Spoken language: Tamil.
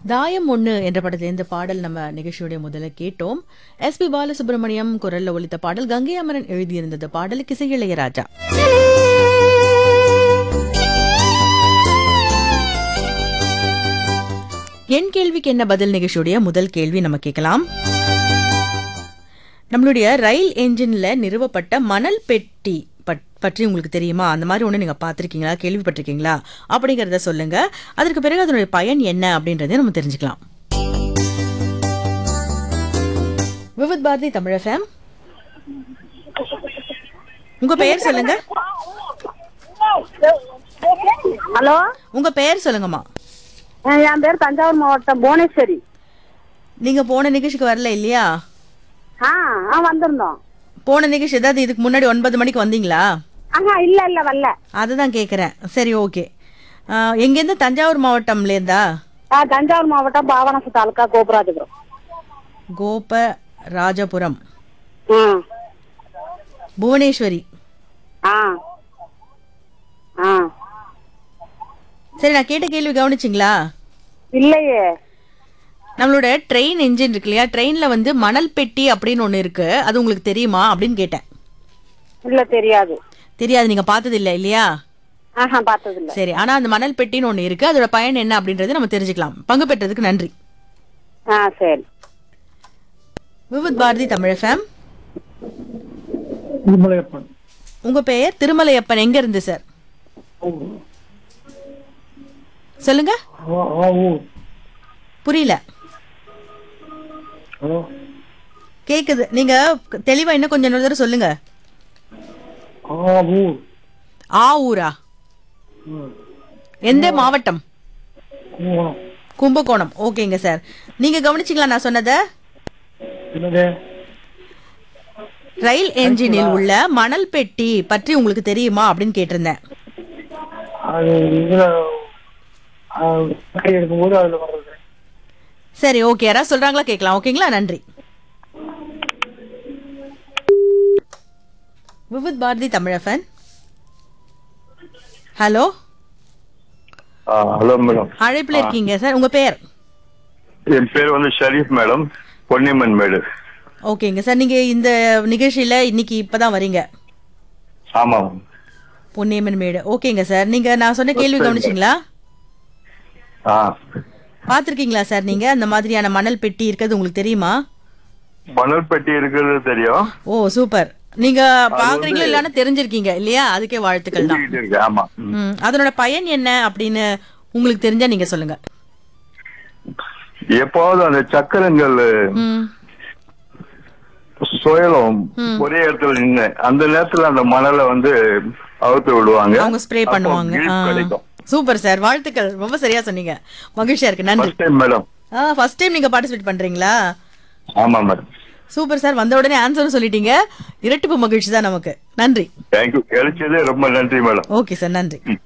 தாயம் ஒண்ணு என்ற படத்தில் இந்த பாடல் நம்ம நிகழ்ச்சியுடைய முதல்ல கேட்டோம் எஸ் பி பாலசுப்ரமணியம் குரல்ல ஒலித்த பாடல் கங்கை அமரன் எழுதியிருந்தது பாடலுக்கு இசை இளையராஜா என் கேள்விக்கு என்ன பதில் நிகழ்ச்சியுடைய முதல் கேள்வி நம்ம கேட்கலாம் நம்மளுடைய ரயில் என்ஜின்ல நிறுவப்பட்ட மணல் பெட்டி பட்- பற்றி உங்களுக்கு தெரியுமா அந்த மாதிரி ஒன்று நீங்கள் பார்த்துருக்கீங்களா கேள்விப்பட்டிருக்கீங்களா அப்படிங்கிறத சொல்லுங்க அதற்கு பிறகு அதனுடைய பயன் என்ன அப்படின்றதையும் நம்ம தெரிஞ்சுக்கலாம் விவித் பாரதி தமிழ் FM உங்க பெயர் சொல்லுங்க ஹலோ உங்க பெயர் சொல்லுங்கம்மா அஹ் என் பேர் தஞ்சாவூர் மாவட்டம் புவனேஸ்வரி நீங்க போன நிகழ்ச்சிக்கு வரல இல்லையா ஆ ஆ வந்திருந்தோம் போன நிகழ்ச்சி ஏதாவது இதுக்கு முன்னாடி ஒன்பது மணிக்கு வந்தீங்களா ஆஹா இல்ல இல்ல வரல அதுதான் கேட்குறேன் சரி ஓகே எங்கேருந்து தஞ்சாவூர் மாவட்டம்லேருந்தா ஆ தஞ்சாவூர் மாவட்டம் பாவனசு தாலுக்கா கோபுராஜபுரம் கோப ராஜபுரம் ஆ புவனேஸ்வரி ஆ ஆ சரி நான் கேட்ட கேள்வி கவனிச்சிங்களா இல்லையே நம்மளோட ட்ரெயின் என்ஜின் இருக்கு இல்லையா ட்ரெயினில் வந்து மணல் பெட்டி அப்படின்னு ஒன்று இருக்கு அது உங்களுக்கு தெரியுமா அப்படின்னு கேட்டேன் இல்ல தெரியாது தெரியாது நீங்கள் பார்த்தது இல்லை இல்லையா ஆஹா பார்த்தது இல்ல சரி ஆனால் அந்த மணல் பெட்டின்னு ஒன்று இருக்கு அதோட பயன் என்ன அப்படின்றது நம்ம தெரிஞ்சுக்கலாம் பங்கு பெற்றதுக்கு நன்றி ஆ சரி விவித் பாரதி தமிழ் ஃபேம் திருமலையப்பன் உங்க பெயர் திருமலையப்பன் எங்க இருந்து சார் சொல்லுங்க ஆ- ஆவூர் புரியல ஹலோ கேக்குது நீங்க தெளிவா இன்னும் கொஞ்சம் இன்னொரு தடவை சொல்லுங்க ஆவூர் ஆ ஊரா ம். எந்த மாவட்டம் கும்பகோணம் கும்பகோணம் ஓகேங்க சார் நீங்க கவனிச்சிங்களா நான் சொன்னதை என்னது ரயில் என்ஜினில் உள்ள மணல் பெட்டி பற்றி உங்களுக்கு தெரியுமா அப்படின்னு கேட்டிருந்தேன் அது இதுல ஆ, கை எடுக்கும்போது அதுல வர்றது சரி ஓகே யாராவது சொல்றாங்களா கேட்கலாம் ஓகேங்களா நன்றி விவித் பாரதி தமிழஃபன் ஹலோ ஹலோ மேடம் அழைப்புல இருக்கீங்க சார் உங்க பெயர் என் பேர் வந்து ஷரீஃப் மேடம் பொன்னியம்மன் மேடு ஓகேங்க சார் நீங்க இந்த நிகழ்ச்சியில இன்னைக்கு இப்பதான் வரீங்க ஆமாம் பொன்னியம்மன் மேடு ஓகேங்க சார் நீங்க நான் சொன்ன கேள்வி கவனிச்சிங்களா ஆ பார்த்திருக்கீங்களா சார் நீங்க அந்த மாதிரியான மணல் பெட்டி இருக்கிறது உங்களுக்கு தெரியுமா மணல் பெட்டி இருக்கிறது தெரியும் ஓ சூப்பர் நீங்க பாக்குறீங்களா இல்லைன்னா தெரிஞ்சிருக்கீங்க இல்லையா அதுக்கே வாழ்த்துக்கள் தான் தெரிஞ்சுக்கிட்டு இருக்கு ஆமா ம். ம், அதனோட பயன் என்ன அப்படின்னு உங்களுக்கு தெரிஞ்சா நீங்க சொல்லுங்க எப்போது அந்த சக்கரங்கள் ம், சுயலும் ஒரே இடத்துல நின்று அந்த நேரத்துல அந்த மணலை வந்து அவுத்து விடுவாங்க அவங்க ஸ்ப்ரே அப்போ பண்ணுவாங்க grip ஆ. கிடைக்கும் சூப்பர் சார் வாழ்த்துக்கள் ரொம்ப சரியா சொன்னீங்க மகிழ்ச்சியா இருக்கு நன்றி ஃபர்ஸ்ட் டைம் மேடம் ஆ ஃபர்ஸ்ட் டைம் நீங்க பார்ட்டிசிபேட் பண்றீங்களா ஆமா மேடம் சூப்பர் சார் வந்த உடனே ஆன்சரும் சொல்லிட்டீங்க இரட்டிப்பு மகிழ்ச்சி தான் நமக்கு நன்றி தேங்க்யூ கிடைச்சதே ரொம்ப நன்றி மேடம் ஓகே சார் நன்றி ம்